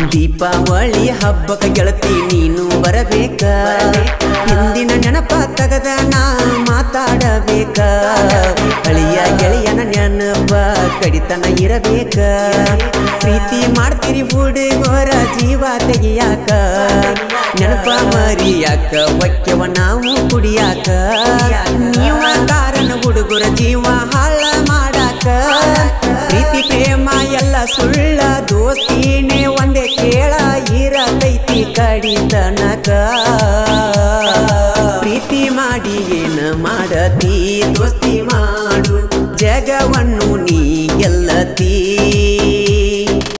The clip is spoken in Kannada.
ದೀಪಾವಳಿ ಹಬ್ಬಕ್ಕೆ ಗೆಳತಿ ನೀನು ಬರಬೇಕ ಹಿಂದಿನ ನೆನಪ ತಗದ ನಾ ಮಾತಾಡಬೇಕ ಹಳಿಯ ಗೆಳೆಯನ ನೆನಪ ಕಡಿತನ ಇರಬೇಕ ಪ್ರೀತಿ ಮಾಡ್ತೀರಿ ಹುಡುಗೋರ ಜೀವ ತೆಗಿಯಾಕ ನೆನಪ ಮರಿಯಾಕ ಒಕ್ಕೆವ ನಾವು ಕುಡಿಯಾಕ ನೀವ ಕಾರಣ ಹುಡುಗರ ಜೀವ ಹಾಳ ಮಾಡಾಕ ಪ್ರೀತಿ ಪ್ರೇಮ ಎಲ್ಲ ಸುಳ್ಳ ದೋಸ್ತಿನೇ ಒಂದೇ ಕೇಳ ಇರತೈತಿ ಕಡಿತನಕ ಪ್ರೀತಿ ಮಾಡಿ ಏನ ಮಾಡತಿ ದೋಸ್ತಿ